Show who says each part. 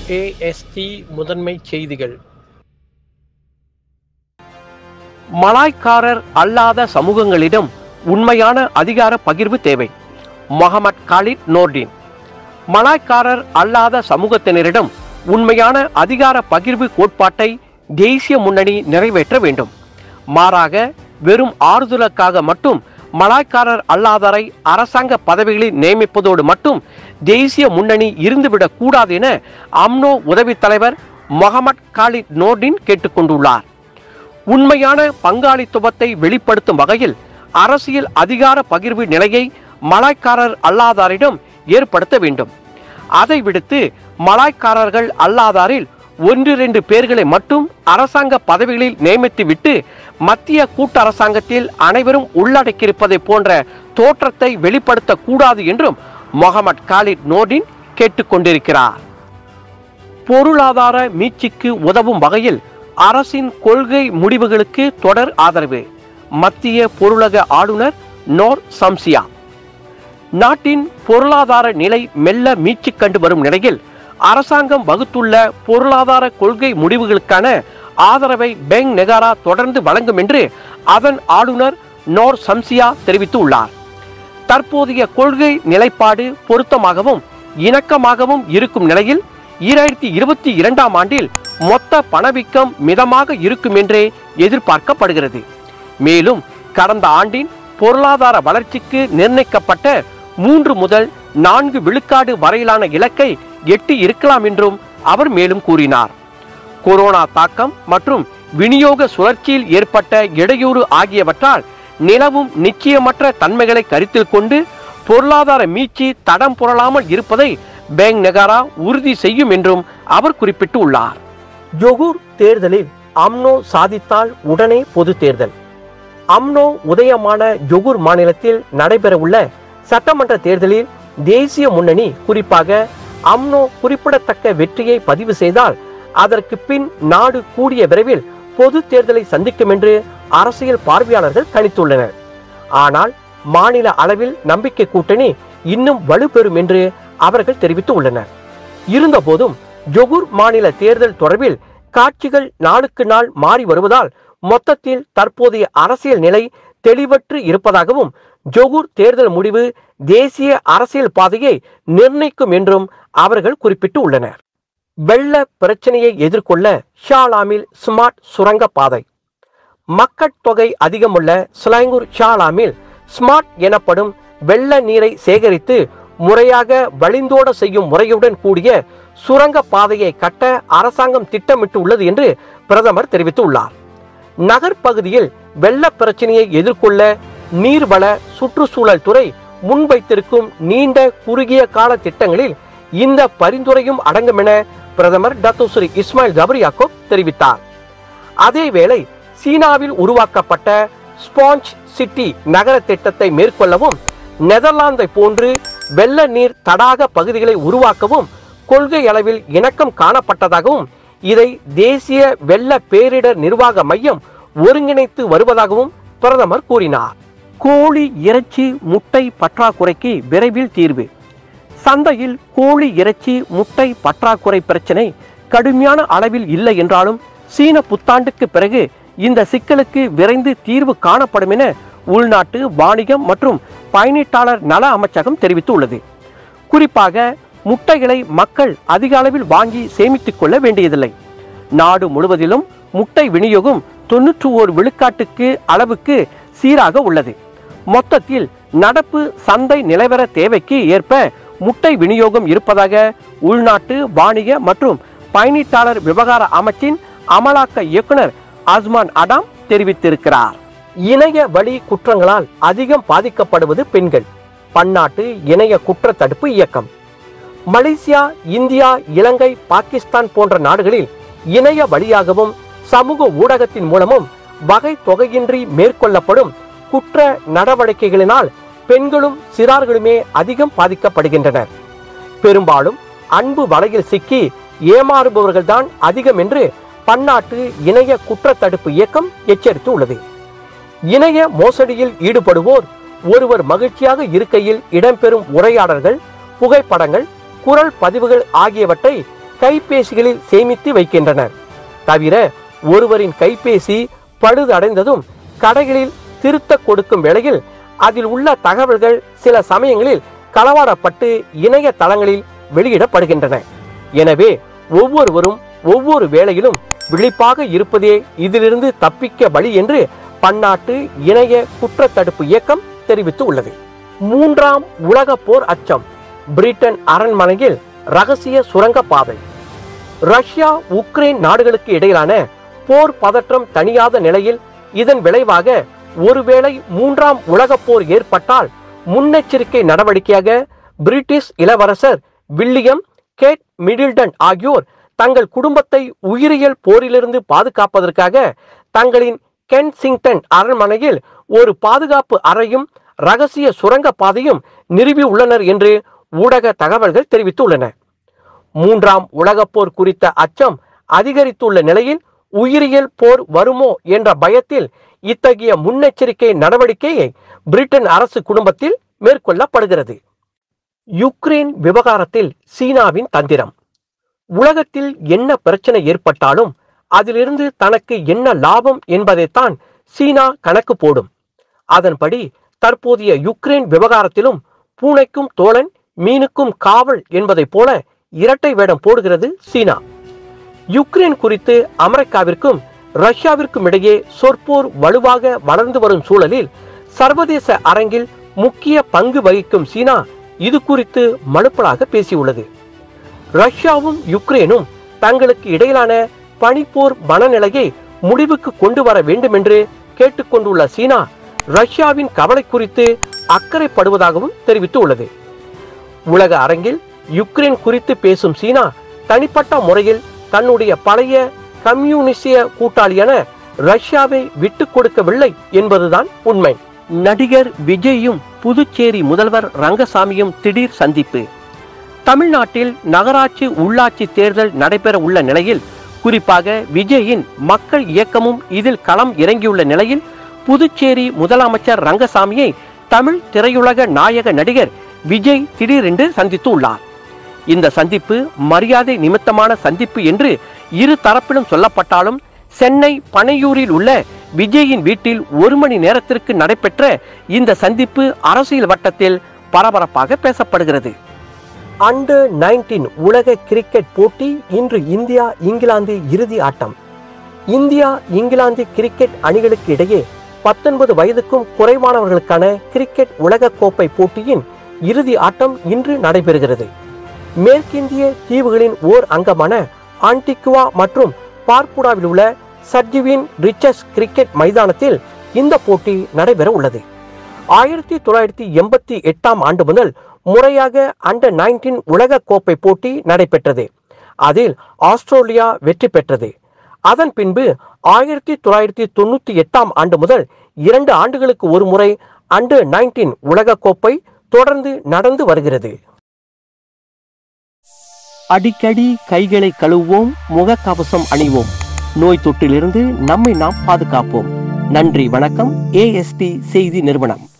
Speaker 1: AST முதன்மை செய்திகள்
Speaker 2: மலாய்க்காரர் அல்லாத சமூகங்களிடம் உண்மையான அதிகார பகிர்வு தேவை முகமட் காலித் நோர்டின் மலாய்க்காரர் அல்லாத சமூகத்தினரிடம் உண்மையான அதிகார பகிர்வு கோட்பாட்டை தேசிய முன்னணி நிறைவேற்ற வேண்டும் மாறாக வெறும் ஆறுதலுக்காக மட்டும் மலாய்க்காரர் அல்லாதரை அரசாங்க பதவிகளில் நியமிப்பதோடு மட்டும் தேசிய முன்னணி இருந்துவிடக் கூடாது என அம்னோ உதவித் தலைவர் முகமட் காலித் நோர்டின் கேட்டுக்கொண்டுள்ளார் உண்மையான பங்காளித்துவத்தை வெளிப்படுத்தும் வகையில் அரசியல் அதிகார பகிர்வு நிலையை மலாய்க்காரர் அல்லாதாரிடம் ஏற்படுத்த வேண்டும் அதை விடுத்து மலாய்க்காரர்கள் அல்லாதாரில் ஒன்று இரண்டு பேர்களை மட்டும் அரசாங்க பதவிகளில் நியமித்துவிட்டு மத்திய கூட்டு அரசாங்கத்தில் அனைவரும் உள்ளடக்கியிருப்பதை போன்ற தோற்றத்தை வெளிப்படுத்தக்கூடாது என்றும் முகமது காலித் நோர்டின் கேட்டுக்கொண்டிருக்கிறார் பொருளாதார மீட்சிக்கு உதவும் வகையில் அரசின் கொள்கை முடிவுகளுக்கு தொடர் ஆதரவு மத்திய பொருளக ஆளுநர் நோர் சம்சியா நாட்டின் பொருளாதார நிலை மெல்ல மீட்சி கண்டு வரும் நிலையில் அரசாங்கம் வகுத்துள்ள பொருளாதார கொள்கை முடிவுகளுக்கான ஆதரவை பெங் நெகாரா தொடர்ந்து வழங்கும் என்று அதன் ஆளுநர் நோர் சம்சியா தெரிவித்துள்ளார் தற்போதைய கொள்கை நிலைப்பாடு பொருத்தமாகவும் இணக்கமாகவும் இருக்கும் நிலையில் ஈராயிரத்தி இருபத்தி இரண்டாம் ஆண்டில் மொத்த பணவீக்கம் மிதமாக இருக்கும் என்றே எதிர்பார்க்கப்படுகிறது மேலும் கடந்த ஆண்டின் பொருளாதார வளர்ச்சிக்கு நிர்ணயிக்கப்பட்ட மூன்று முதல் நான்கு விழுக்காடு வரையிலான இலக்கை எட்டி இருக்கலாம் என்றும் அவர் மேலும் கூறினார் கொரோனா தாக்கம் மற்றும் விநியோக சுழற்சியில் ஏற்பட்ட இடையூறு ஆகியவற்றால் நிலவும் நிச்சயமற்ற தன்மைகளை கருத்தில் கொண்டு பொருளாதார மீட்சி தடம் புரளாமல் இருப்பதை பேங்க் நெகாரா உறுதி செய்யும் என்றும் அவர் குறிப்பிட்டு உள்ளார் ஜொகூர் தேர்தலில் அம்னோ சாதித்தால் உடனே பொது தேர்தல் அம்னோ உதயமான ஜொகூர் மாநிலத்தில் நடைபெறவுள்ள சட்டமன்ற தேர்தலில் தேசிய முன்னணி குறிப்பாக அம்னோ குறிப்பிடத்தக்க வெற்றியை பதிவு செய்தால் அதற்கு பின் நாடு கூடிய விரைவில் பொது தேர்தலை சந்திக்கும் என்று அரசியல் பார்வையாளர்கள் கணித்துள்ளனர் ஆனால் மாநில அளவில் நம்பிக்கை கூட்டணி இன்னும் வலுப்பெறும் என்று அவர்கள் தெரிவித்து உள்ளனர் இருந்தபோதும் ஜொகூர் மாநில தேர்தல் தொடர்பில் காட்சிகள் நாளுக்கு நாள் மாறி வருவதால் மொத்தத்தில் தற்போதைய அரசியல் நிலை தெளிவற்று இருப்பதாகவும் ஜொகூர் தேர்தல் முடிவு தேசிய அரசியல் பாதையை நிர்ணயிக்கும் என்றும் அவர்கள் குறிப்பிட்டு உள்ளனர் வெள்ள பிரச்சனையை எதிர்கொள்ள ஷாலாமில் ஸ்மார்ட் சுரங்க பாதை மக்கட்தொகை அதிகமுள்ள சுலாங்கூர் ஷாலாமில் ஸ்மார்ட் எனப்படும் வெள்ள நீரை சேகரித்து முறையாக வழிந்தோட செய்யும் முறையுடன் கூடிய சுரங்க பாதையை கட்ட அரசாங்கம் திட்டமிட்டு உள்ளது என்று பிரதமர் தெரிவித்துள்ளார் நகர்ப்பகுதியில் வெள்ள பிரச்சனையை எதிர்கொள்ள நீர்வள சுற்றுச்சூழல் துறை முன்வைத்திருக்கும் நீண்ட குறுகிய கால திட்டங்களில் இந்த பரிந்துரையும் அடங்கும் என பிரதமர் டத்துஸ்ரீ இஸ்மாயில் ஜபர் யாக்கோப் தெரிவித்தார் அதேவேளை சீனாவில் உருவாக்கப்பட்ட ஸ்பாஞ்ச் சிட்டி நகர திட்டத்தை மேற்கொள்ளவும் நெதர்லாந்தை போன்று வெள்ள நீர் தடாக பகுதிகளை உருவாக்கவும் கொள்கை அளவில் இணக்கம் காணப்பட்டதாகவும் இதை தேசிய வெள்ள பேரிடர் நிர்வாக மையம் ஒருங்கிணைத்து வருவதாகவும் பிரதமர் கூறினார் கோழி இறைச்சி முட்டை பற்றாக்குறைக்கு விரைவில் தீர்வு சந்தையில் கோழி இறைச்சி முட்டை பற்றாக்குறை பிரச்சனை கடுமையான அளவில் இல்லை என்றாலும் சீன புத்தாண்டுக்கு பிறகு இந்த சிக்கலுக்கு விரைந்து தீர்வு காணப்படும் என உள்நாட்டு வாணிகம் மற்றும் பயணீட்டாளர் நல அமைச்சகம் தெரிவித்துள்ளது குறிப்பாக முட்டைகளை மக்கள் அதிக அளவில் வாங்கி சேமித்துக் கொள்ள வேண்டியதில்லை நாடு முழுவதிலும் முட்டை விநியோகம் தொன்னூற்று ஓர் விழுக்காட்டுக்கு அளவுக்கு சீராக உள்ளது மொத்தத்தில் நடப்பு சந்தை நிலவர தேவைக்கு ஏற்ப முட்டை விநியோகம் இருப்பதாக உள்நாட்டு வாணிக மற்றும் பயணீட்டாளர் விவகார அமைச்சின் அமலாக்க இயக்குனர் அஸ்மான் அடாம் தெரிவித்திருக்கிறார் இணைய வழி குற்றங்களால் அதிகம் பாதிக்கப்படுவது பெண்கள் பன்னாட்டு இணைய குற்ற தடுப்பு இயக்கம் மலேசியா இந்தியா இலங்கை பாகிஸ்தான் போன்ற நாடுகளில் இணைய வழியாகவும் சமூக ஊடகத்தின் மூலமும் வகை தொகையின்றி மேற்கொள்ளப்படும் குற்ற நடவடிக்கைகளினால் பெண்களும் சிறார்களுமே அதிகம் பாதிக்கப்படுகின்றனர் பெரும்பாலும் அன்பு வலையில் சிக்கி ஏமாறுபவர்கள்தான் அதிகம் என்று பன்னாட்டு இணைய குற்றத்தடுப்பு இயக்கம் எச்சரித்து உள்ளது இணைய மோசடியில் ஈடுபடுவோர் ஒருவர் மகிழ்ச்சியாக இருக்கையில் இடம்பெறும் உரையாடல்கள் புகைப்படங்கள் குரல் பதிவுகள் ஆகியவற்றை கைபேசிகளில் சேமித்து வைக்கின்றனர் தவிர ஒருவரின் கைபேசி பழுதடைந்ததும் கடைகளில் திருத்த கொடுக்கும் வேளையில் அதில் உள்ள தகவல்கள் சில சமயங்களில் களவாடப்பட்டு இணைய தளங்களில் வெளியிடப்படுகின்றன எனவே ஒவ்வொருவரும் ஒவ்வொரு வேளையிலும் விழிப்பாக இருப்பதே இதிலிருந்து தப்பிக்க வழி என்று பன்னாட்டு இணைய குற்றத்தடுப்பு இயக்கம் தெரிவித்து உள்ளது மூன்றாம் உலக போர் அச்சம் பிரிட்டன் அரண்மனையில் ரகசிய சுரங்க பாதை ரஷ்யா உக்ரைன் நாடுகளுக்கு இடையிலான போர் பதற்றம் தணியாத நிலையில் இதன் விளைவாக ஒருவேளை மூன்றாம் உலகப் போர் ஏற்பட்டால் முன்னெச்சரிக்கை நடவடிக்கையாக பிரிட்டிஷ் இளவரசர் வில்லியம் கேட் மிடில்டன் ஆகியோர் தங்கள் குடும்பத்தை உயிரியல் போரிலிருந்து பாதுகாப்பதற்காக தங்களின் கென்சிங்டன் அரண்மனையில் ஒரு பாதுகாப்பு அறையும் ரகசிய சுரங்க பாதையும் நிறுவி உள்ளனர் என்று ஊடக தகவல்கள் தெரிவித்துள்ளன மூன்றாம் உலகப் போர் குறித்த அச்சம் அதிகரித்துள்ள நிலையில் உயிரியல் போர் வருமோ என்ற பயத்தில் இத்தகைய முன்னெச்சரிக்கை நடவடிக்கையை பிரிட்டன் அரசு குடும்பத்தில் மேற்கொள்ளப்படுகிறது யுக்ரைன் விவகாரத்தில் சீனாவின் தந்திரம் உலகத்தில் என்ன பிரச்சனை ஏற்பட்டாலும் அதிலிருந்து தனக்கு என்ன லாபம் என்பதைத்தான் சீனா கணக்கு போடும் அதன்படி தற்போதைய யுக்ரைன் விவகாரத்திலும் பூனைக்கும் தோழன் மீனுக்கும் காவல் என்பதைப் போல இரட்டை வேடம் போடுகிறது சீனா யுக்ரைன் குறித்து அமெரிக்காவிற்கும் ரஷ்யாவிற்கும் இடையே சொற்போர் வலுவாக வளர்ந்து வரும் சூழலில் சர்வதேச அரங்கில் முக்கிய பங்கு வகிக்கும் சீனா இது குறித்து மலுப்பலாக பேசியுள்ளது ரஷ்யாவும் யுக்ரைனும் தங்களுக்கு இடையிலான பனிப்போர் மனநிலையை முடிவுக்கு கொண்டு வர வேண்டும் என்று கேட்டுக்கொண்டுள்ள சீனா ரஷ்யாவின் கவலை குறித்து அக்கறைப்படுவதாகவும் தெரிவித்து உள்ளது உலக அரங்கில் யுக்ரைன் குறித்து பேசும் சீனா தனிப்பட்ட முறையில் தன்னுடைய பழைய கம்யூனிசிய கூட்டாளியான ரஷ்யாவை விட்டுக் கொடுக்கவில்லை என்பதுதான் உண்மை நடிகர் விஜயும் புதுச்சேரி முதல்வர் ரங்கசாமியும் திடீர் சந்திப்பு தமிழ்நாட்டில் நகராட்சி உள்ளாட்சி தேர்தல் நடைபெற உள்ள நிலையில் குறிப்பாக விஜயின் மக்கள் இயக்கமும் இதில் களம் இறங்கியுள்ள நிலையில் புதுச்சேரி முதலமைச்சர் ரங்கசாமியை தமிழ் திரையுலக நாயக நடிகர் விஜய் திடீரென்று சந்தித்து உள்ளார் இந்த சந்திப்பு மரியாதை நிமித்தமான சந்திப்பு என்று இரு தரப்பிலும் சொல்லப்பட்டாலும் சென்னை பனையூரில் உள்ள விஜயின் வீட்டில் ஒரு மணி நேரத்திற்கு நடைபெற்ற இந்த சந்திப்பு அரசியல் வட்டத்தில் பரபரப்பாக பேசப்படுகிறது அண்டர் நைன்டீன் உலக கிரிக்கெட் போட்டி இன்று இந்தியா இங்கிலாந்து இறுதி ஆட்டம் இந்தியா இங்கிலாந்து கிரிக்கெட் அணிகளுக்கு இடையே பத்தொன்பது வயதுக்கும் குறைவானவர்களுக்கான கிரிக்கெட் உலகக்கோப்பை போட்டியின் இறுதி ஆட்டம் இன்று நடைபெறுகிறது மேற்கிந்திய தீவுகளின் ஓர் அங்கமான ஆன்டிகுவா மற்றும் பார்புடாவில் உள்ள சர்ஜிவின் ரிச்சஸ் கிரிக்கெட் மைதானத்தில் இந்த போட்டி நடைபெற உள்ளது ஆயிரத்தி தொள்ளாயிரத்தி எண்பத்தி எட்டாம் ஆண்டு முதல் முறையாக அண்டர் நைன்டீன் உலக கோப்பை போட்டி நடைபெற்றது அதில் ஆஸ்திரேலியா வெற்றி பெற்றது அதன் பின்பு ஆயிரத்தி தொள்ளாயிரத்தி தொண்ணூத்தி எட்டாம் ஆண்டு முதல் இரண்டு ஆண்டுகளுக்கு ஒரு முறை அண்டர் நைன்டீன் உலக கோப்பை தொடர்ந்து நடந்து வருகிறது அடிக்கடி கைகளை கழுவுவோம் முகக்கவசம் அணிவோம் நோய் தொற்றிலிருந்து நம்மை நாம் பாதுகாப்போம் நன்றி வணக்கம் ஏஎஸ்டி செய்தி நிறுவனம்